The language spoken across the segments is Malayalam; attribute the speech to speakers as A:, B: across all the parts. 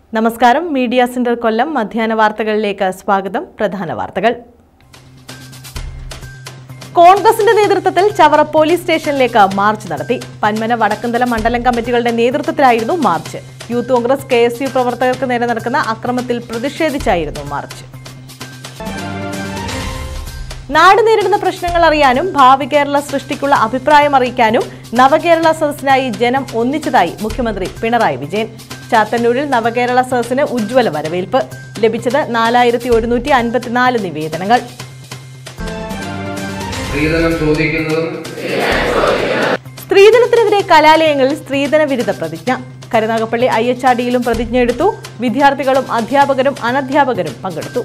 A: നമസ്കാരം മീഡിയ സെന്റർ കൊല്ലം മധ്യാഹ്ന വാർത്തകളിലേക്ക് സ്വാഗതം പ്രധാന വാർത്തകൾ കോൺഗ്രസിന്റെ നേതൃത്വത്തിൽ ചവറ പോലീസ് സ്റ്റേഷനിലേക്ക് മാർച്ച് നടത്തി പന്മന വടക്കന്തല മണ്ഡലം കമ്മിറ്റികളുടെ നേതൃത്വത്തിലായിരുന്നു march youth Congress K S U പ്രവർത്തകർക്ക് നേരെ നടക്കുന്ന അക്രമത്തിൽ പ്രതിഷേധിച്ചായിരുന്നു മാർച്ച് നാട് നേരിടുന്ന പ്രശ്നങ്ങൾ അറിയാനും ഭാവി കേരള സൃഷ്ടിക്കുള്ള അഭിപ്രായം അറിയിക്കാനും നവകേരള സദസ്സിനായി ജനം ഒന്നിച്ചതായി മുഖ്യമന്ത്രി പിണറായി വിജയൻ ചാത്തന്നൂരിൽ നവകേരള സദസ്സിന് ഉജ്ജ്വല വരവേൽപ്പ് ലഭിച്ചത് നാലായിരത്തി ഒരുന്നൂറ്റി അൻപത്തിനാല് നിവേദനങ്ങൾ
B: സ്ത്രീധനം ചോദിക്കുന്നതും
A: സ്ത്രീധനത്തിനെതിരെ കലാലയങ്ങളിൽ സ്ത്രീധന വിരുദ്ധ പ്രതിജ്ഞ കരുനാഗപ്പള്ളി ഐ എച്ച് ആർ ഡിയിലും പ്രതിജ്ഞ എടുത്തു വിദ്യാർത്ഥികളും അധ്യാപകരും അനധ്യാപകരും പങ്കെടുത്തു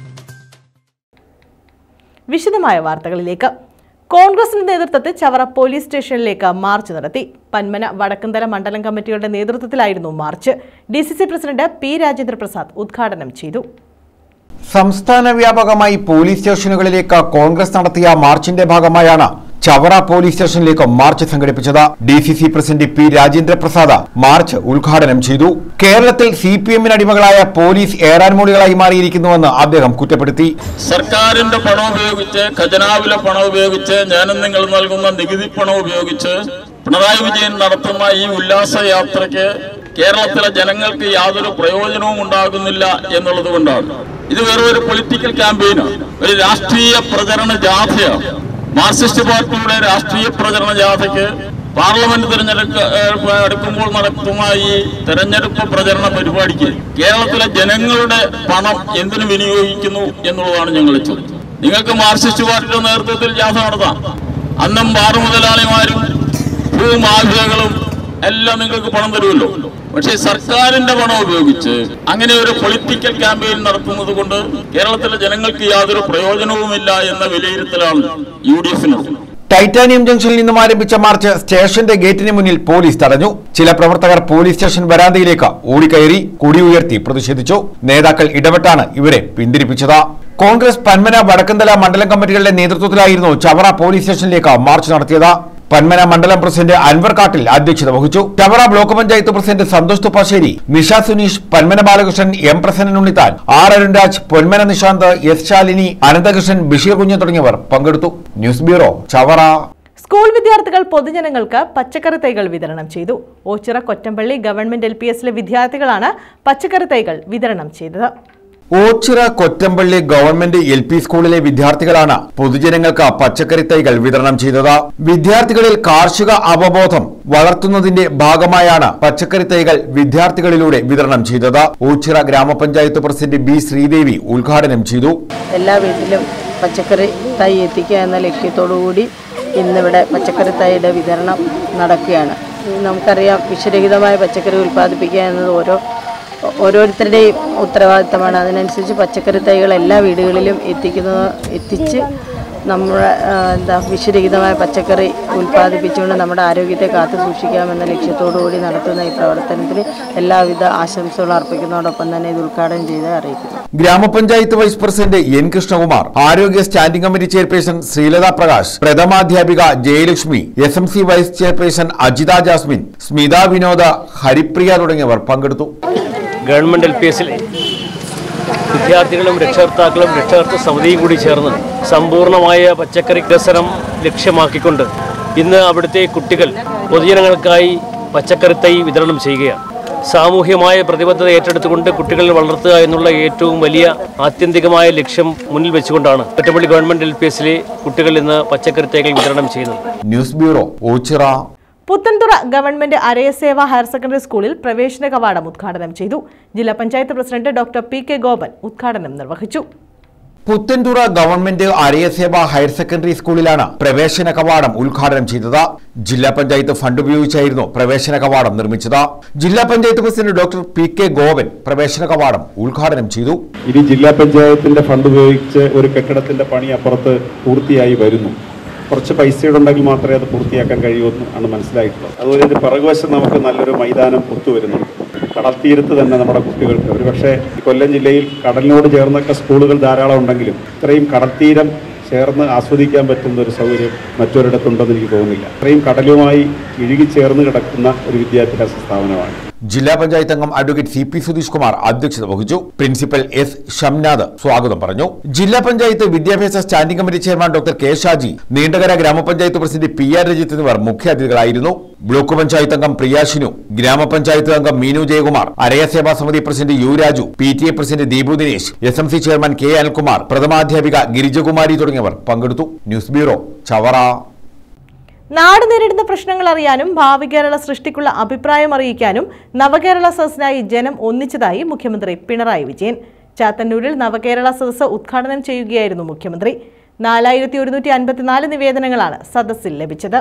A: വിശദമായ വാർത്തകളിലേക്ക് കോൺഗ്രസിന്റെ നേതൃത്വത്തിൽ ചവറ പോലീസ് സ്റ്റേഷനിലേക്ക് മാർച്ച് നടത്തി പന്മന വടക്കന്തല മണ്ഡലം കമ്മിറ്റികളുടെ നേതൃത്വത്തിലായിരുന്നു march D C C president P Rajendra Prasad ഉദ്ഘാടനം ചെയ്തു
C: സംസ്ഥാന വ്യാപകമായി പോലീസ് സ്റ്റേഷനുകളിലേക്ക് കോൺഗ്രസ് നടത്തിയ മാർച്ചിന്റെ ഭാഗമായാണ് ചവറ പോലീസ് സ്റ്റേഷനിലേക്ക് മാർച്ച് സംഘടിപ്പിച്ചത് D C C president P Rajendra Prasad march ഉദ്ഘാടനം ചെയ്തു കേരളത്തിൽ സി പി എമ്മിന് അടിമകളായ പോലീസ് ഏറാൻമൂളികളായി മാറിയിരിക്കുന്നുവെന്ന് അദ്ദേഹം കുറ്റപ്പെടുത്തി
D: സർക്കാരിന്റെ പണം ഉപയോഗിച്ച് ഖജനാവിലെ പണം ഉപയോഗിച്ച് ഞാനും നിങ്ങൾ നൽകുന്ന നികുതി പണം ഉപയോഗിച്ച് പിണറായി വിജയൻ നടത്തുന്ന ഈ ഉല്ലാസ യാത്രയ്ക്ക് കേരളത്തിലെ ജനങ്ങൾക്ക് യാതൊരു പ്രയോജനവും ഉണ്ടാകുന്നില്ല എന്നുള്ളത് കൊണ്ടാണ് ഇത് വെറും ഒരു പൊളിറ്റിക്കൽ ക്യാമ്പയിനാണ് ഒരു രാഷ്ട്രീയ പ്രചരണ ജാഥയാണ് മാർക്സിസ്റ്റ് പാർട്ടിയുടെ രാഷ്ട്രീയ പ്രചരണ ജാഥയ്ക്ക് പാർലമെന്റ് തിരഞ്ഞെടുക്ക ഏഹ് എടുക്കുമ്പോൾ നടത്തുന്ന ഈ തെരഞ്ഞെടുപ്പ് പ്രചരണ പരിപാടിക്ക് കേരളത്തിലെ ജനങ്ങളുടെ പണം എന്തിനു വിനിയോഗിക്കുന്നു എന്നുള്ളതാണ് ഞങ്ങൾ ചോദ്യം നിങ്ങൾക്ക് മാർക്സിസ്റ്റ് പാർട്ടിയുടെ നേതൃത്വത്തിൽ ജാഥ നടത്താം അന്നും ബാറു മുതലാളിമാരും ഭൂമാഫിയകളും എല്ലാം നിങ്ങൾക്ക് പണം തരുമല്ലോ പക്ഷേ സർക്കാരിന്റെ പണം ഉപയോഗിച്ച് അങ്ങനെ ഒരു പൊളിറ്റിക്കൽ ക്യാമ്പയിൻ നടത്തുന്നത് കൊണ്ട് കേരളത്തിലെ ജനങ്ങൾക്ക് യാതൊരു പ്രയോജനവുമില്ല എന്ന വിലയിരുത്തലാണ് യു ഡി എഫിനുള്ളത്
C: ടൈറ്റാനിയം ജംഗ്ഷനിൽ നിന്നും ആരംഭിച്ച മാർച്ച് സ്റ്റേഷന്റെ ഗേറ്റിന് മുന്നിൽ പോലീസ് തടഞ്ഞു ചില പ്രവർത്തകർ പോലീസ് സ്റ്റേഷൻ വരാന്തയിലേക്ക് ഓടിക്കയറി കൊടി ഉയർത്തി പ്രതിഷേധിച്ചു നേതാക്കൾ ഇടപെട്ടാണ് ഇവരെ പിന്തിരിപ്പിച്ചത് കോൺഗ്രസ് പന്മന വടക്കന്തല മണ്ഡലം കമ്മിറ്റികളുടെ നേതൃത്വത്തിലായിരുന്നു ചവറ പോലീസ് സ്റ്റേഷനിലേക്ക് മാർച്ച് നടത്തിയത് പന്മന മണ്ഡലം പ്രസിഡന്റ് അൻവർ കാട്ടിൽ അധ്യക്ഷത വഹിച്ചു Chavara block panchayat president Santhosh Thuppassery Nisha Suneesh Panmana Balakrishnan M Prasannan Unnithan R Arunraj Ponmana Nishanth S Shalini Ananthakrishnan Basheer Kunju തുടങ്ങിയവർ പങ്കെടുത്തു ന്യൂസ് ബ്യൂറോ ചവറ
A: സ്കൂൾ വിദ്യാർത്ഥികൾ പൊതുജനങ്ങൾക്ക് പച്ചക്കറി തൈകൾ വിതരണം ചെയ്തു Ochira Kottampally government L P എസിലെ വിദ്യാർത്ഥികളാണ് പച്ചക്കറി തൈകൾ വിതരണം ചെയ്തത്
C: Ochira Kottampally government L P സ്കൂളിലെ വിദ്യാർത്ഥികളാണ് പൊതുജനങ്ങൾക്ക് പച്ചക്കറി തൈകൾ വിതരണം ചെയ്തത് വിദ്യാർത്ഥികളിൽ കാർഷിക അവബോധം വളർത്തുന്നതിന്റെ ഭാഗമായാണ് പച്ചക്കറി തൈകൾ വിദ്യാർത്ഥികളിലൂടെ വിതരണം ചെയ്തത് ഓച്ചിറ ഗ്രാമപഞ്ചായത്ത് പ്രസിഡന്റ് ബി ശ്രീദേവി ഉദ്ഘാടനം ചെയ്തു
E: എല്ലാ വീട്ടിലും പച്ചക്കറി തൈ എത്തിക്കുക എന്ന ലക്ഷ്യത്തോടു കൂടി ഇന്നിവിടെ പച്ചക്കറി തൈയുടെ വിതരണം നടക്കുകയാണ് നമുക്കറിയാം വിഷരഹിതമായ പച്ചക്കറി ഉൽപ്പാദിപ്പിക്കുക എന്നത് ഓരോ ഓരോരുത്തരുടെയും ഉത്തരവാദിത്തമാണ് അതിനനുസരിച്ച് പച്ചക്കറി തൈകൾ എല്ലാ വീടുകളിലും എത്തിക്കുന്നത് എത്തിച്ച് നമ്മുടെ ആ, എന്താ വിഷരഹിതമായ പച്ചക്കറി ഉൽപ്പാദിപ്പിച്ചുകൊണ്ട് നമ്മുടെ ആരോഗ്യത്തെ കാത്തു സൂക്ഷിക്കാമെന്ന ലക്ഷ്യത്തോടു കൂടി നടത്തുന്ന ഈ പ്രവർത്തനത്തിന് എല്ലാവിധ ആശംസകളും അർപ്പിക്കുന്നതോടൊപ്പം തന്നെ ഇത് ഉദ്ഘാടനം ചെയ്ത് അറിയിക്കുന്നു
C: ഗ്രാമപഞ്ചായത്ത് വൈസ് പ്രസിഡന്റ് എൻ കൃഷ്ണകുമാർ ആരോഗ്യ standing committee chairperson Sreelatha Prakash പ്രഥമാധ്യാപിക Jayalakshmi S M C vice chairperson Ajitha Jasmine Smitha Vinoda Haripriya തുടങ്ങിയവർ പങ്കെടുത്തു
F: ഗവൺമെൻറ് എൽ പി എസിൽ വിദ്യാർത്ഥികളും രക്ഷകർത്താക്കളും രക്ഷകർത്ത സമിതിയും കൂടി ചേർന്ന് സമ്പൂർണ്ണമായ പച്ചക്കറി വികസനം ലക്ഷ്യമാക്കിക്കൊണ്ട് ഇന്ന് അവിടുത്തെ കുട്ടികൾ പൊതുജനങ്ങൾക്കായി പച്ചക്കറി തൈ വിതരണം ചെയ്യുകയാണ് സാമൂഹ്യമായ പ്രതിബദ്ധത ഏറ്റെടുത്തുകൊണ്ട് കുട്ടികളെ വളർത്തുക എന്നുള്ള ഏറ്റവും വലിയ ആത്യന്തികമായ ലക്ഷ്യം മുന്നിൽ വെച്ചുകൊണ്ടാണ് ഒറ്റപ്പള്ളി ഗവൺമെൻറ് എൽ പി എസിലെ കുട്ടികൾ ഇന്ന് പച്ചക്കറി തൈകൾ വിതരണം ചെയ്യുന്നത്
C: news bureau Ochira
A: Puthenthura government Arayaseva higher secondary സ്കൂളിൽ പ്രവേശന കവാടം ഉദ്ഘാടനം ചെയ്തു ജില്ലാ panchayat president doctor P K Gopan ഉദ്ഘാടനം നിർവഹിച്ചു
C: Puthenthura government Arayaseva higher secondary സ്കൂളിലാണ് പ്രവേശന കവാടം ഉദ്ഘാടനം ചെയ്തത് ജില്ലാ പഞ്ചായത്ത് ഫണ്ട് ഉപയോഗിച്ചായിരുന്നു പ്രവേശന കവാടം നിർമ്മിച്ചത് ജില്ലാ panchayat president doctor P K Gopan പ്രവേശന കവാടം ഉദ്ഘാടനം ചെയ്തു
G: ഇനി ജില്ലാ പഞ്ചായത്തിന്റെ ഫണ്ട് ഉപയോഗിച്ച് ഒരു കെട്ടിടത്തിന്റെ പണി അപ്പുറത്ത് പൂർത്തിയായി വരുന്നു കുറച്ച് പൈസയുടെ ഉണ്ടെങ്കിൽ മാത്രമേ അത് പൂർത്തിയാക്കാൻ കഴിയുമെന്ന് ആണ് മനസ്സിലായിട്ടുള്ളത് അതുപോലെ ഇതിന്റെ പിറകുവശം നമുക്ക് നല്ലൊരു മൈതാനം ഒത്തുവരുന്നുണ്ട് കടൽത്തീരത്ത് തന്നെ നമ്മുടെ കുട്ടികൾക്ക് ഒരു പക്ഷേ കൊല്ലം ജില്ലയിൽ കടലിനോട് ചേർന്നൊക്കെ സ്കൂളുകൾ ധാരാളം ഉണ്ടെങ്കിലും ഇത്രയും കടൽത്തീരം ചേർന്ന് ആസ്വദിക്കാൻ പറ്റുന്ന ഒരു സൗകര്യം മറ്റൊരിടത്തുണ്ടെന്ന് എനിക്ക് തോന്നുന്നില്ല ഇത്രയും കടലുമായി ഇഴുകിച്ചേർന്ന് കിടക്കുന്ന ഒരു വിദ്യാഭ്യാസ സ്ഥാപനമാണ്
C: ജില്ലാ പഞ്ചായത്ത് അംഗം advocate C P Sudheesh Kumar അധ്യക്ഷത വഹിച്ചു പ്രിൻസിപ്പൽ എസ് ഷംനാഥ് സ്വാഗതം പറഞ്ഞു ജില്ലാ പഞ്ചായത്ത് വിദ്യാഭ്യാസ standing committee chairman doctor K Shaji Neendakara grama panchayat president P R Rajith എന്നിവർ മുഖ്യാതിഥികളായിരുന്നു ബ്ലോക്ക് പഞ്ചായത്ത് അംഗം പ്രിയാഷിനു ഗ്രാമപഞ്ചായത്ത് അംഗം Meenu Jayakumar Araya Seva Samithi president U Raju P T A president Deepu Dinesh S M C chairman K Anilkumar പ്രഥമാധ്യാപിക ഗിരിജകുമാരി തുടങ്ങിയവർ പങ്കെടുത്തു ന്യൂസ് ബ്യൂറോ ചവറ
A: നാട് നേരിടുന്ന പ്രശ്നങ്ങൾ അറിയാനും ഭാവി കേരള സൃഷ്ടിക്കുള്ള അഭിപ്രായം അറിയിക്കാനും നവകേരള സദസ്സിനായി ജനം ഒന്നിച്ചതായി മുഖ്യമന്ത്രി പിണറായി വിജയൻ ചാത്തന്നൂരിൽ നവകേരള സദസ്സ് ഉദ്ഘാടനം ചെയ്യുകയായിരുന്നു മുഖ്യമന്ത്രി നാലായിരത്തി ഒരുന്നൂറ്റി അൻപത്തിനാല് നിവേദനങ്ങളാണ് സദസ്സിൽ ലഭിച്ചത്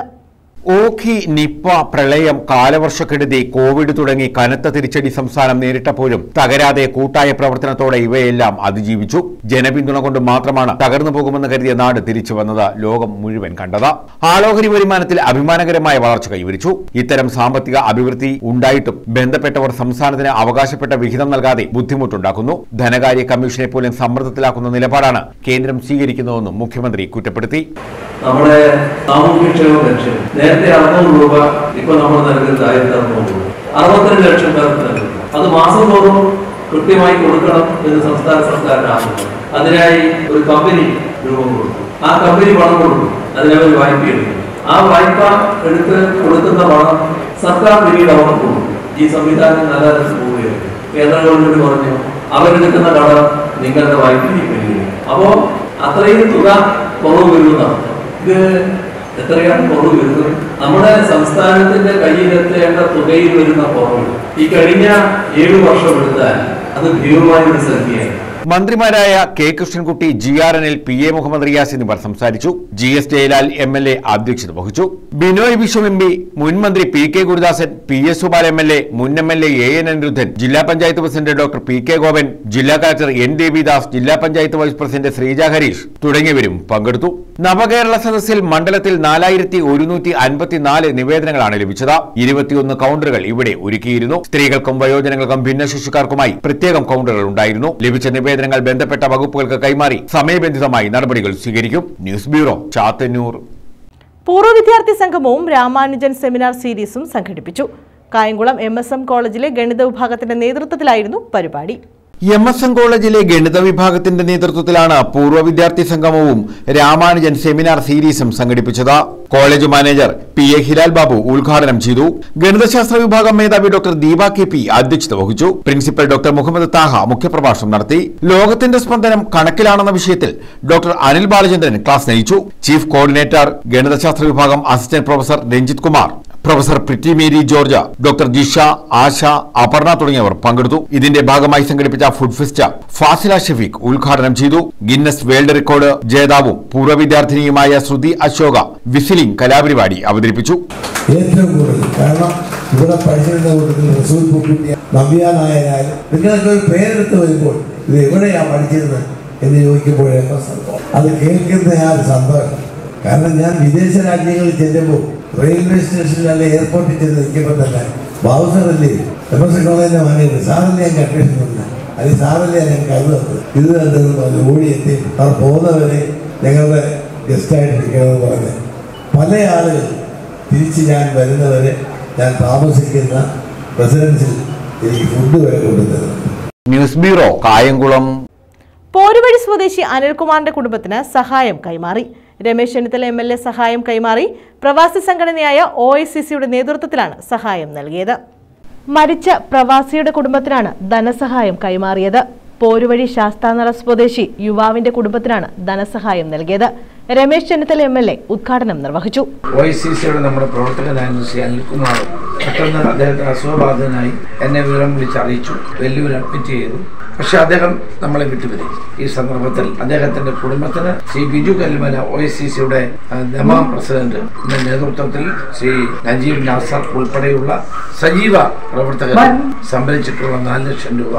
C: ഓഖി നിപ്പ പ്രളയം കാലവർഷക്കെടുതി കോവിഡ് തുടങ്ങി കനത്ത തിരിച്ചടി സംസ്ഥാനം നേരിട്ടപ്പോഴും തകരാതെ കൂട്ടായ പ്രവർത്തനത്തോടെ ഇവയെല്ലാം അതിജീവിച്ചു ജനപിന്തുണ കൊണ്ട് മാത്രമാണ് തകർന്നു പോകുമെന്ന് കരുതിയ നാട് തിരിച്ചു വന്നത് ലോകം മുഴുവൻ കണ്ടത് ആളോഹരി വരുമാനത്തിൽ അഭിമാനകരമായ വളർച്ച കൈവരിച്ചു ഇത്തരം സാമ്പത്തിക അഭിവൃദ്ധി ഉണ്ടായിട്ടും ബന്ധപ്പെട്ടവർ സംസ്ഥാനത്തിന് അവകാശപ്പെട്ട വിഹിതം നൽകാതെ ബുദ്ധിമുട്ടുണ്ടാക്കുന്നു ധനകാര്യ കമ്മീഷനെ പോലും സമ്മർദ്ദത്തിലാക്കുന്ന നിലപാടാണ് കേന്ദ്രം സ്വീകരിക്കുന്നതെന്നും മുഖ്യമന്ത്രി കുറ്റപ്പെടുത്തി
B: നമ്മുടെ സാമൂഹ്യക്ഷേമ പെൻഷൻ നേരത്തെ അറുന്നൂറ് രൂപ ഇപ്പൊ നമ്മൾ നൽകുന്നത് ആയിരത്തി അറുന്നൂറ് രൂപ അറുപത്തിരണ്ട് ലക്ഷം പേർക്ക് നൽകുന്നു അത് മാസം തോറും കൃത്യമായി കൊടുക്കണം എന്ന് സംസ്ഥാന സർക്കാരിന് ആവശ്യം അതിനായി ഒരു കമ്പനി രൂപം കൊടുക്കും ആ കമ്പനി പണം കൊടുക്കും അതിനവർ വായ്പ എടുക്കും ആ വായ്പ എടുത്ത് കൊടുക്കുന്ന പണം സർക്കാർ പിന്നീട് അവർക്ക് കൊടുക്കും ഈ സംവിധാനം നല്ല രസം പോവുകയാണ് കേന്ദ്ര ഗവൺമെന്റ് പറഞ്ഞു അവരെടുക്കുന്ന കടം നിങ്ങളുടെ വായ്പയ്ക്ക് പിന്നീട് അപ്പോ അത്രയും തുക കുറവ് വരുന്നതാണ് ഇത് എത്രയാണ് കുറവ് വരുന്നത് നമ്മുടെ സംസ്ഥാനത്തിന്റെ കയ്യിലെത്തേണ്ട തുകയിൽ വരുന്ന കുറവ് ഈ കഴിഞ്ഞ ഏഴു വർഷം എടുത്താൽ അത് ഭീമമായ ഒരു സംഖ്യയാണ്
C: മന്ത്രിമാരായ K Krishnankutty G R N L P A Muhammad Riyas എന്നിവർ സംസാരിച്ചു G S Jayalal M L A അധ്യക്ഷത വഹിച്ചു ബിനോയ് വിശ്വം എം പി മുൻ മന്ത്രി P K Gurudasan P S Subal M L A മുൻ M L A A N Anirudhan ജില്ലാ panchayat president doctor P K Gopan ജില്ലാ കളക്ടർ എൻ ദേവിദാസ് ജില്ലാ പഞ്ചായത്ത് വൈസ് പ്രസിഡന്റ് ശ്രീജ ഹരീഷ് തുടങ്ങിയവരും പങ്കെടുത്തു നവകേരള സദസ്സിൽ മണ്ഡലത്തിൽ നാലായിരത്തി ഒരുന്നൂറ്റി അൻപത്തിനാല് നിവേദനങ്ങളാണ് ലഭിച്ചത് ഇരുപത്തിയൊന്ന് കൗണ്ടറുകൾ ഇവിടെ ഒരുക്കിയിരുന്നു സ്ത്രീകൾക്കും വയോജനങ്ങൾക്കും ഭിന്നശേഷിക്കാർക്കുമായി പ്രത്യേകം കൗണ്ടറുകൾ ഉണ്ടായിരുന്നു ലഭിച്ച നിവേദനങ്ങൾ ബന്ധപ്പെട്ട വകുപ്പുകൾക്ക് കൈമാറി സമയബന്ധിതമായി നടപടികൾ സ്വീകരിക്കും ന്യൂസ് ബ്യൂറോ ചാത്തന്നൂർ
A: പൂർവ്വ വിദ്യാർത്ഥി സംഗമവും രാമാനുജൻ സെമിനാർ സീരീസും സംഘടിപ്പിച്ചു കായംകുളം എം എസ് എം കോളേജിലെ ഗണിത വിഭാഗത്തിന്റെ നേതൃത്വത്തിലായിരുന്നു പരിപാടി
C: എം എസ് എം കോളേജിലെ ഗണിത വിഭാഗത്തിന്റെ നേതൃത്വത്തിലാണ് പൂർവ്വ വിദ്യാർത്ഥി സംഗമവും രാമാനുജൻ സെമിനാർ സീരീസും സംഘടിപ്പിച്ചത് college manager P A Hilal Babu ഉദ്ഘാടനം ചെയ്തു ഗണിതശാസ്ത്ര വിഭാഗം മേധാവി ഡോക്ടർ ദീപ കെ പി അധ്യക്ഷത വഹിച്ചു പ്രിൻസിപ്പൽ ഡോക്ടർ മുഹമ്മദ് താഹ മുഖ്യപ്രഭാഷണം നടത്തി ലോകത്തിന്റെ സ്പന്ദനം കണക്കിലാണെന്ന വിഷയത്തിൽ ഡോക്ടർ അനിൽ ബാലചന്ദ്രൻ ക്ലാസ് നയിച്ചു ചീഫ് കോർഡിനേറ്റർ ഗണിതശാസ്ത്ര വിഭാഗം assistant professor Ranjith Kumar professor Pritty Mary George doctor Jisha Asha Aparna തുടങ്ങിയവർ പങ്കെടുത്തു ഇതിന്റെ ഭാഗമായി സംഘടിപ്പിച്ച ഫുഡ് ഫെസ്റ്റ് ഫാസില ഷഫീഖ് ഉദ്ഘാടനം ചെയ്തു ഗിന്നസ് വേൾഡ് റെക്കോർഡ് ജേതാവും പൂർവ്വ വിദ്യാർത്ഥിനിയുമായ ശ്രുതി അശോക വിസിലിംഗ് കലാപരിപാടി അവതരിപ്പിച്ചു
H: ഏറ്റവും കൂടുതൽ കാരണം ഇവിടെ പഠിച്ചിരുന്ന കൂട്ടത്തിൽ റസൂൽ കുട്ടിയ നവ്യ നായരായാലും നിങ്ങളൊക്കെ ഒരു പേരെടുത്ത് വരുമ്പോൾ ഇത് എവിടെയാ പഠിച്ചിരുന്നത് എന്ന് ചോദിക്കുമ്പോഴേക്കും സന്തോഷം അത് കേൾക്കുന്ന ആ ഒരു സന്തോഷം കാരണം ഞാൻ വിദേശ രാജ്യങ്ങളിൽ ചെല്ലുമ്പോൾ റെയിൽവേ സ്റ്റേഷനിൽ അല്ലെ എയർപോർട്ടിൽ ചെന്ന് നിൽക്കുമ്പോൾ തന്നെ ബാബുസറല്ലേ എം എസ് കോളേജിന്റെ മകന് സാറല്ലേ ഞാൻ കണ്ടിരുന്നില്ല അത് സാറല്ലേ ഞാൻ കരുതുന്നത് ഇത് കണ്ടെന്ന് പറഞ്ഞ് ഓടിയെത്തി അവർ പോകുന്നവരെ ഞങ്ങളുടെ ഗസ്റ്റായിട്ട് ഇരിക്കണമെന്ന് പറഞ്ഞ് പല ആളുകൾ തിരിച്ച് ഞാൻ വരുന്നവരെ ഞാൻ താമസിക്കുന്ന റെസിഡൻസിൽ എനിക്ക് ഫുഡ് വരെ കൊണ്ടുതരുന്നു
C: ന്യൂസ് ബ്യൂറോ കായംകുളം
A: പോരുവഴി സ്വദേശി അനിൽകുമാറിന്റെ കുടുംബത്തിന് സഹായം കൈമാറി Ramesh Chennithala M L A സഹായം കൈമാറി പ്രവാസി സംഘടനയായ ഒ ഐ സി സിയുടെ നേതൃത്വത്തിലാണ് സഹായം നൽകിയത് മരിച്ച പ്രവാസിയുടെ കുടുംബത്തിനാണ് ധനസഹായം കൈമാറിയത് പോരുവഴി ശാസ്താനറ സ്വദേശി യുവാവിന്റെ കുടുംബത്തിനാണ് ധനസഹായം നൽകിയത് Ramesh Chennithala M L A ഉദ്ഘാടനം നിർവഹിച്ചു
I: ഒ ഐ സി സിയുടെ നമ്മുടെ പ്രവർത്തകനായിരുന്ന ശ്രീ അനിൽകുമാർ പെട്ടെന്ന് അദ്ദേഹത്തിന് അസുഖബാധിതനായി എന്നെ വിവരം വിളിച്ച് അറിയിച്ചു വെല്ലൂർ അഡ്മിറ്റ് ചെയ്തു പക്ഷെ അദ്ദേഹം നമ്മളെ വിട്ടുപിരി ഈ സന്ദർഭത്തിൽ അദ്ദേഹത്തിന്റെ കുടുംബത്തിന് Shri Biju Kallumala O I C സിയുടെ ദമാം പ്രസിഡന്റ് നേതൃത്വത്തിൽ ശ്രീ നജീബ് നാസർ ഉൾപ്പെടെയുള്ള സജീവ പ്രവർത്തകർ സംഭരിച്ചിട്ടുള്ള നാല് ലക്ഷം രൂപ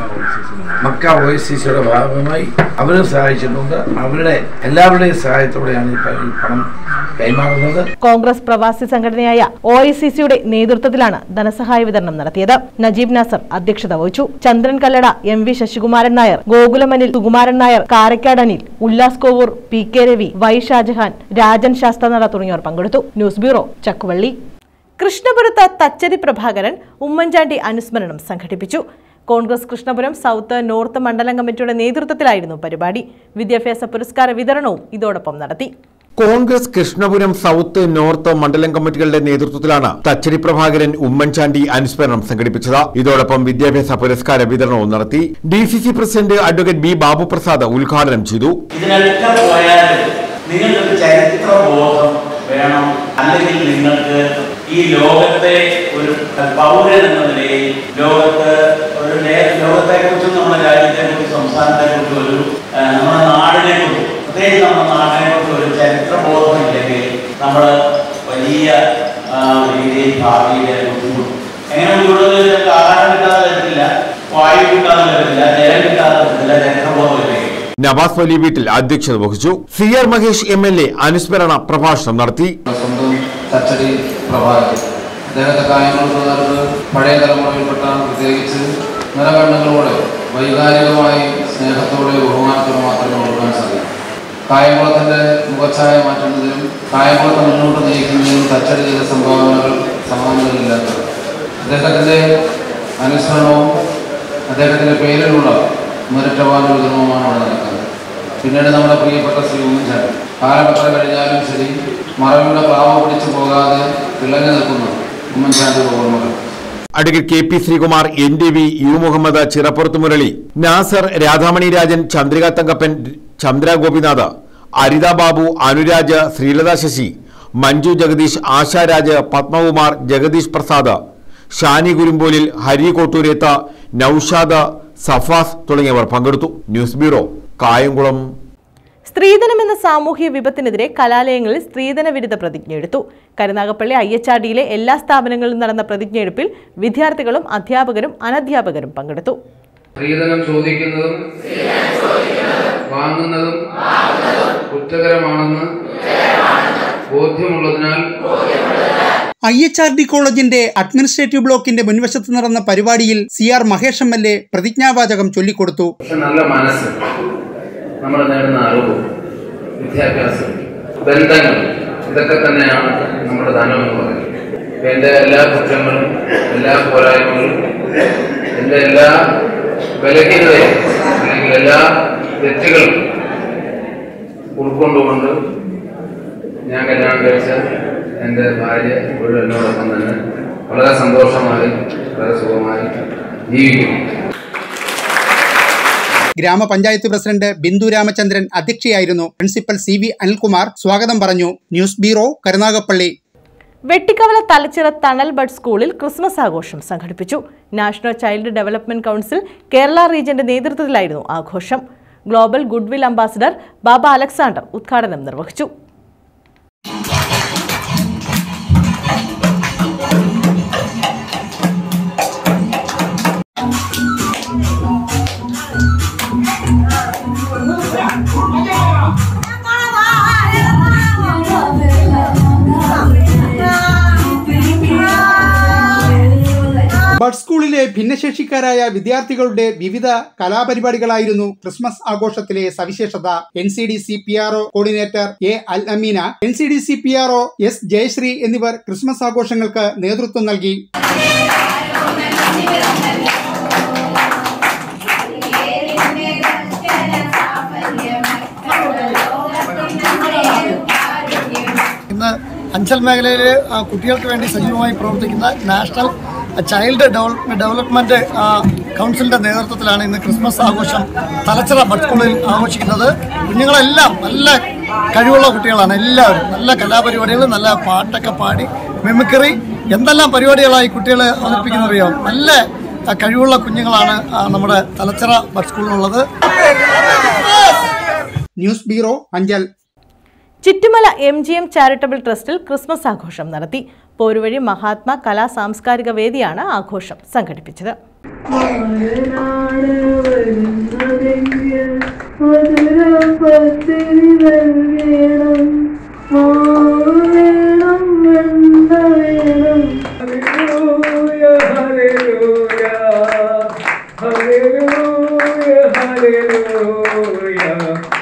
I: മക്ക ഒ ഐ സി സിയുടെ ഭാഗമായി അവരും സഹായിച്ചിട്ടുണ്ട് അവരുടെ എല്ലാവരുടെയും സഹായത്തോടെയാണ് ഈ പ- ഈ പണം കൈമാറുന്നത്
A: കോൺഗ്രസ് പ്രവാസി സംഘടനയായ ഒ ഐ സി സിയുടെ നേതൃത്വത്തിലാണ് ധനസഹായ വിതരണം നടത്തിയത് നജീബ് നാസർ അധ്യക്ഷത വഹിച്ചു ചന്ദ്രൻ കല്ലട എം വി ശശികുമാരൻ നായർ ഗോകുലമനിൽ Sukumaran Nair Karakkad Anil Ullas Kovoor P K Ravi Y Shajahan Rajan Sasthranada തുടങ്ങിയവർ പങ്കെടുത്തു ന്യൂസ് ബ്യൂറോ ചക്കുവള്ളി കൃഷ്ണപുരത്ത് തച്ചരി പ്രഭാകരൻ ഉമ്മൻചാണ്ടി അനുസ്മരണം സംഘടിപ്പിച്ചു കോൺഗ്രസ് കൃഷ്ണപുരം സൗത്ത് നോർത്ത് മണ്ഡലം കമ്മിറ്റിയുടെ നേതൃത്വത്തിലായിരുന്നു പരിപാടി വിദ്യാഭ്യാസ പുരസ്കാര വിതരണവും ഇതോടൊപ്പം നടത്തി
C: കോൺഗ്രസ് കൃഷ്ണപുരം സൗത്ത് നോർത്ത് മണ്ഡലം കമ്മിറ്റികളുടെ നേതൃത്വത്തിലാണ് തച്ചരി പ്രഭാകരൻ ഉമ്മൻചാണ്ടി അനുസ്മരണം സംഘടിപ്പിച്ചത് ഇതോടൊപ്പം വിദ്യാഭ്യാസ പുരസ്കാര വിതരണവും നടത്തി D C C president advocate B Babu Prasad ഉദ്ഘാടനം ചെയ്തു
J: ഇതിനൊക്കെ പോയാൽ നിങ്ങൾക്കൊരു ചരിത്രബോധം വേണം അല്ലെങ്കിൽ നിങ്ങൾക്ക് ഈ ലോകത്തെ ഒരു പൗരൻ എന്ന നിലയിൽ ലോകത്ത് ഒരു ലോകത്തെ കുറിച്ചും നമ്മുടെ രാജ്യത്തെ കുറിച്ചും സംസ്ഥാനത്തെ കുറിച്ചും ഒരു ആ, നമ്മുടെ നാടിനെ കുറിച്ചും പ്രത്യേകിച്ച് നമ്മുടെ നാടിനെ കുറിച്ചും ഒരു ചരിത്രബോധം ഇല്ലെങ്കിൽ നമ്മൾ വലിയ ആ, രീതിയിൽ ഭാവിയിലെ ബുദ്ധിമുട്ടും എങ്ങനെ ബുദ്ധിമുട്ടുന്നത് നിങ്ങൾക്ക് ആഹാരം കിട്ടാതെ വരത്തില്ല വായു കിട്ടാതെ വരത്തില്ല ജലം കിട്ടാതെ വരത്തില്ല ചരിത്രബോധം ഇല്ലെങ്കിൽ
C: നവാസ് വലിയ വീട്ടിൽ അധ്യക്ഷത വഹിച്ചു C R Mahesh M L A അനുസ്മരണ പ്രഭാഷണം നടത്തി
K: സ്വന്തം തച്ചടി പ്രഭാകരൻ അദ്ദേഹത്തെ കായംകുളത്തുകാർക്ക് പഴയ തലമുറയിൽപ്പെട്ട പ്രത്യേകിച്ച് നിറകണ്ണുകളോടെ വൈകാരികമായി സ്നേഹത്തോടെ ബഹുമാനത്തോടെ മാത്രമേ കൊടുക്കാൻ സാധിക്കൂ കായംകുളത്തിൻ്റെ മുഖച്ഛായ മാറ്റുന്നതിനും കായംകുളത്തെ മുന്നോട്ട് നയിക്കുന്നതിനും തച്ചടി ചെയ്ത സംഭാവനകൾ സമാനതകളില്ലാത്തത് അദ്ദേഹത്തിൻ്റെ അനുസ്മരണവും അദ്ദേഹത്തിൻ്റെ പേരിലുള്ള മെറിറ്റവാർഡ് വിതരണവുമാണ് ഇവിടെ നടക്കുന്നത് പിന്നീട് നമ്മുടെ പ്രിയപ്പെട്ട ശ്രീ ഉമ്മൻചാണ്ടി കാലം എത്ര കഴിഞ്ഞാലും ശരി മറവിയുടെ പാവ പിടിച്ചു പോകാതെ തിളങ്ങി നിൽക്കുന്നു ഉമ്മൻചാണ്ടി ഓർമ്മകൾ
C: advocate K P Sreekumar N T V U Muhammad Chirappurath Murali Nasar Radhamani Rajan Chandrika Thankappan Chandra Gopinath Aritha Babu Anuraj Sreelatha Sasi Manju Jagadeesh Asharaj Padmakumar Jagadeesh Prasad Shani Kurumbolil Hari Kottoorethu Noushad Safas തുടങ്ങിയവർ പങ്കെടുത്തു ന്യൂസ് ബ്യൂറോ കായംകുളം
A: സ്ത്രീധനം എന്ന സാമൂഹ്യ വിപത്തിനെതിരെ കലാലയങ്ങളിൽ സ്ത്രീധന വിരുദ്ധ പ്രതിജ്ഞയെടുത്തു കരുനാഗപ്പള്ളി ഐ എല്ലാ സ്ഥാപനങ്ങളിലും നടന്ന പ്രതിജ്ഞയെടുപ്പിൽ വിദ്യാർത്ഥികളും അധ്യാപകരും അനധ്യാപകരും പങ്കെടുത്തു
K: സ്ത്രീധനം ചോദിക്കുന്നതും വാങ്ങുന്നതും കുറ്റകരമാണെന്ന് ബോധ്യമുള്ളതിനാൽ
L: ഐ എച്ച് ആർ ഡി കോളേജിന്റെ അഡ്മിനിസ്ട്രേറ്റീവ് ബ്ലോക്കിന്റെ മുൻവശത്ത് നടന്ന പരിപാടിയിൽ C R Mahesh M L A പ്രതിജ്ഞാവാചകം ചൊല്ലിക്കൊടുത്തു
K: പക്ഷെ നല്ല മനസ്സ് നമ്മൾ നേടുന്ന അറിവ് വിദ്യാഭ്യാസം ബന്ധങ്ങൾ ഇതൊക്കെ തന്നെയാണ് നമ്മുടെ ധനം എന്ന് പറയുന്നത് ഇപ്പൊ എൻ്റെ എല്ലാ കുറ്റങ്ങളും എല്ലാ പോരായ്മകളും എൻ്റെ എല്ലാ ബലഹീനതയും അല്ലെങ്കിൽ എല്ലാ തെറ്റുകളും ഉൾക്കൊണ്ടുകൊണ്ട് ഞാൻ കല്യാണം കഴിച്ച എൻ്റെ ഭാര്യ ഇപ്പോഴും എന്നോടൊപ്പം തന്നെ വളരെ സന്തോഷമായി വളരെ സുഖമായി ജീവിക്കുന്നു
L: ഗ്രാമപഞ്ചായത്ത് പ്രസിഡന്റ് ബിന്ദു രാമചന്ദ്രൻ അധ്യക്ഷയായിരുന്നു പ്രിൻസിപ്പൽ സി വി അനിൽകുമാർ സ്വാഗതം പറഞ്ഞു news bureau Karunagappally
A: Vettikkavala Thalachira Thanal bud school Christmas ആഘോഷം സംഘടിപ്പിച്ചു national child development council Kerala റീജിയന്റെ നേതൃത്വത്തിലായിരുന്നു ആഘോഷം global goodwill ambassador Baba Alexander ഉദ്ഘാടനം നിർവഹിച്ചു
L: ബഡ് സ്കൂളിലെ ഭിന്നശേഷിക്കാരായ വിദ്യാർത്ഥികളുടെ വിവിധ കലാപരിപാടികളായിരുന്നു ക്രിസ്മസ് ആഘോഷത്തിലെ സവിശേഷത N C D C P R O coordinator A Al Ameena N C D C P R O S Jayasree എന്നിവർ ക്രിസ്മസ് ആഘോഷങ്ങൾക്ക് നേതൃത്വം നൽകി
M: ഇന്ന് അഞ്ചൽ മേഖലയിൽ ആ, കുട്ടികൾക്ക് വേണ്ടി സജീവമായി പ്രവർത്തിക്കുന്ന നാഷണൽ ചൈൽഡ് ഡെവലപ്പ് ഡെവലപ്മെന്റ് ആ, കൗൺസിലിന്റെ നേതൃത്വത്തിലാണ് ഇന്ന് ക്രിസ്മസ് ആഘോഷം തലച്ചിറ ബഡ് സ്കൂളിൽ ആഘോഷിക്കുന്നത് കുഞ്ഞുങ്ങളെല്ലാം നല്ല കഴിവുള്ള കുട്ടികളാണ് എല്ലാവരും നല്ല കലാപരിപാടികൾ നല്ല പാട്ടൊക്കെ പാടി മിമിക്രി എന്തെല്ലാം പരിപാടികളായി കുട്ടികൾ അവതരിപ്പിക്കുന്നറിയോ നല്ല ആ, കഴിവുള്ള കുഞ്ഞുങ്ങളാണ് ആ, നമ്മുടെ തലച്ചിറ ബഡ് സ്കൂളിലുള്ളത്
L: news bureau Anchal
A: Chittumala M G M charitable ട്രസ്റ്റിൽ ക്രിസ്മസ് ആഘോഷം നടത്തി പോരുവഴി മഹാത്മാ കലാ സാംസ്കാരിക വേദിയാണ് ആഘോഷം സംഘടിപ്പിച്ചത്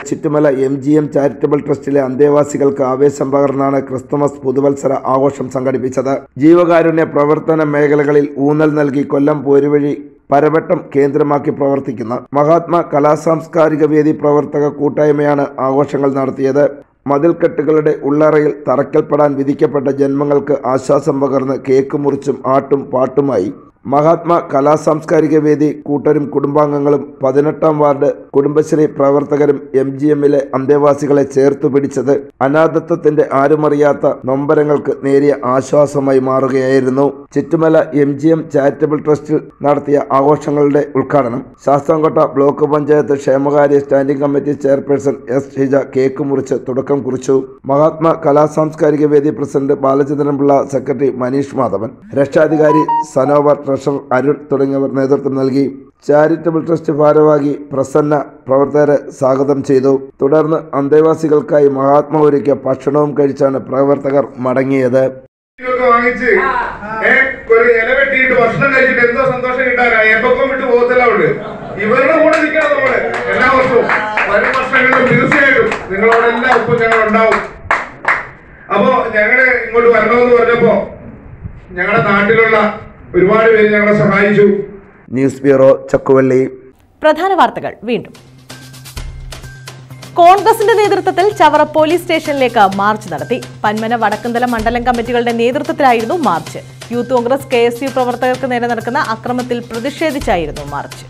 N: Chuttumala M G M charitable ട്രസ്റ്റിലെ അന്തേവാസികൾക്ക് ആവേശം പകർന്നാണ് ക്രിസ്തുമസ് പുതുവത്സര ആഘോഷം സംഘടിപ്പിച്ചത് ജീവകാരുണ്യ പ്രവർത്തന മേഖലകളിൽ ഊന്നൽ നൽകി കൊല്ലം പോരുവഴി പരവട്ടം കേന്ദ്രമാക്കി പ്രവർത്തിക്കുന്ന മഹാത്മാ കലാസാംസ്കാരിക വേദി പ്രവർത്തക കൂട്ടായ്മയാണ് ആഘോഷങ്ങൾ നടത്തിയത് മതിൽക്കെട്ടുകളുടെ ഉള്ളറയിൽ തറക്കൽപ്പെടാൻ വിധിക്കപ്പെട്ട ജന്മങ്ങൾക്ക് ആശ്വാസം പകർന്ന് കേക്ക് മുറിച്ചും ആട്ടും പാട്ടുമായി മഹാത്മാ കലാസാംസ്കാരിക വേദി കൂട്ടരും കുടുംബാംഗങ്ങളും പതിനെട്ടാം വാർഡ് കുടുംബശ്രീ പ്രവർത്തകരും എം ജി എമ്മിലെ അന്തേവാസികളെ ചേർത്തു പിടിച്ചത് അനാഥത്വത്തിന്റെ ആരുമറിയാത്ത നൊമ്പരങ്ങൾക്ക് നേരിയ ആശ്വാസമായി മാറുകയായിരുന്നു Chuttumala M G M charitable ട്രസ്റ്റിൽ നടത്തിയ ആഘോഷങ്ങളുടെ ഉദ്ഘാടനം ശാസ്താംകോട്ട ബ്ലോക്ക് പഞ്ചായത്ത് ക്ഷേമകാര്യ standing committee chairperson S Hija cake മുറിച്ച് തുടക്കം കുറിച്ചു മഹാത്മാ കലാസാംസ്കാരിക വേദി പ്രസിഡന്റ് ബാലചന്ദ്രൻപിള്ള സെക്രട്ടറി മനീഷ് മാധവൻ രക്ഷാധികാരി സനോവർ ട്രഷറർ അരുൺ തുടങ്ങിയവർ നേതൃത്വം നൽകി ചാരിറ്റബിൾ ട്രസ്റ്റ് ഭാരവാഹി പ്രസന്ന പ്രവർത്തകരെ സ്വാഗതം ചെയ്തു തുടർന്ന് അന്തേവാസികൾക്കായി മഹാത്മാ ഒരുക്കിയ ഭക്ഷണവും കഴിച്ചാണ് പ്രവർത്തകർ മടങ്ങിയത്
O: ഇതൊക്കെ വാങ്ങിച്ച് ഏ, ഒരു ഇല വെട്ടിയിട്ട് ഭക്ഷണം കഴിച്ചിട്ട് എന്തോ സന്തോഷം കിട്ടാനാ എപ്പൊക്കം വിട്ട് പോകത്തില്ല അവിടെ ഇവരുടെ കൂടെ നിൽക്കണം നമ്മള് എല്ലാ വർഷവും വരും വർഷങ്ങളിലും തീർച്ചയായിട്ടും നിങ്ങളോടെല്ലാം ഒപ്പം ഞങ്ങൾ ഉണ്ടാവും അപ്പോ ഞങ്ങള് ഇങ്ങോട്ട് വരണമെന്ന് പറഞ്ഞപ്പോ ഞങ്ങളുടെ നാട്ടിലുള്ള ഒരുപാട് പേര് ഞങ്ങളെ സഹായിച്ചു
N: ന്യൂസ് ബ്യൂറോ ചക്കുവള്ളി
A: പ്രധാന വാർത്തകൾ വീണ്ടും കോൺഗ്രസിന്റെ നേതൃത്വത്തിൽ ചവറ പോലീസ് സ്റ്റേഷനിലേക്ക് മാർച്ച് നടത്തി പന്മന വടക്കന്തല മണ്ഡലം കമ്മിറ്റികളുടെ നേതൃത്വത്തിലായിരുന്നു march youth Congress K S U പ്രവർത്തകർക്ക് നേരെ നടക്കുന്ന അക്രമത്തിൽ പ്രതിഷേധിച്ചായിരുന്നു മാർച്ച്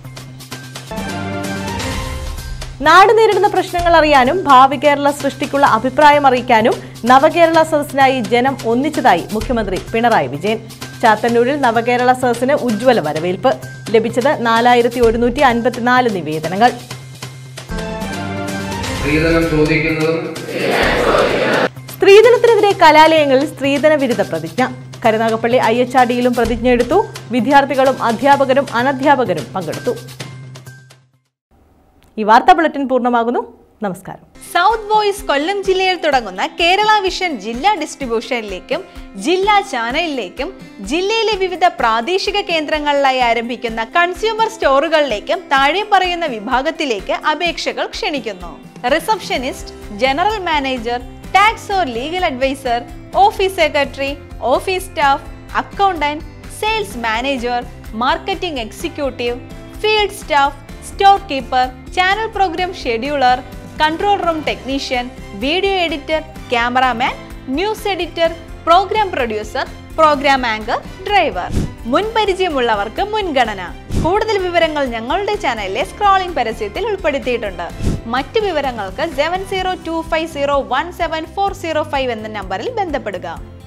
A: നാട് നേരിടുന്ന പ്രശ്നങ്ങൾ അറിയാനും ഭാവി കേരള സൃഷ്ടിക്കുള്ള അഭിപ്രായം അറിയിക്കാനും നവകേരള സദസ്സിനായി ജനം ഒന്നിച്ചതായി മുഖ്യമന്ത്രി പിണറായി വിജയൻ ചാത്തന്നൂരിൽ നവകേരള സദസ്സിന് ഉജ്ജ്വല വരവേൽപ്പ് ലഭിച്ചത് നാലായിരത്തി ഒരുന്നൂറ്റി അൻപത്തിനാല് നിവേദനങ്ങൾ
K: സ്ത്രീധനം ചോദിക്കുന്നതും
A: സ്ത്രീധനത്തിനെതിരെ കലാലയങ്ങളിൽ സ്ത്രീധന വിരുദ്ധ പ്രതിജ്ഞ കരുനാഗപ്പള്ളി ഐ എച്ച് ആർ ഡിയിലും പ്രതിജ്ഞ എടുത്തു വിദ്യാർത്ഥികളും അധ്യാപകരും അനധ്യാപകരും പങ്കെടുത്തു ഈ വാർത്താ ബുള്ളറ്റിൻ പൂർണ്ണമാകുന്നു നമസ്കാരം
P: സൗത്ത് വോയിസ് കൊല്ലം ജില്ലയിൽ തുടങ്ങുന്ന കേരള വിഷൻ ജില്ലാ ഡിസ്ട്രിബ്യൂഷനിലേക്കും ജില്ലാ ചാനലിലേക്കും ജില്ലയിലെ വിവിധ പ്രാദേശിക കേന്ദ്രങ്ങളിലായി ആരംഭിക്കുന്ന കൺസ്യൂമർ സ്റ്റോറുകളിലേക്കും താഴെ പറയുന്ന വിഭാഗത്തിലേക്ക് അപേക്ഷകൾ ക്ഷണിക്കുന്നു receptionist general manager tax or legal adviser office secretary office staff accountant sales manager marketing executive field staff store keeper channel programme scheduler control room technician video editor cameraman news editor programme producer programme anchor driver മുൻപരിചയമുള്ളവർക്ക് മുൻഗണന കൂടുതൽ വിവരങ്ങൾ ഞങ്ങളുടെ ചാനലിലെ സ്ക്രോളിംഗ് പരസ്യത്തിൽ ഉൾപ്പെടുത്തിയിട്ടുണ്ട് മറ്റു വിവരങ്ങൾക്ക് seven zero two five zero one seven four zero five എന്ന നമ്പറിൽ ബന്ധപ്പെടുക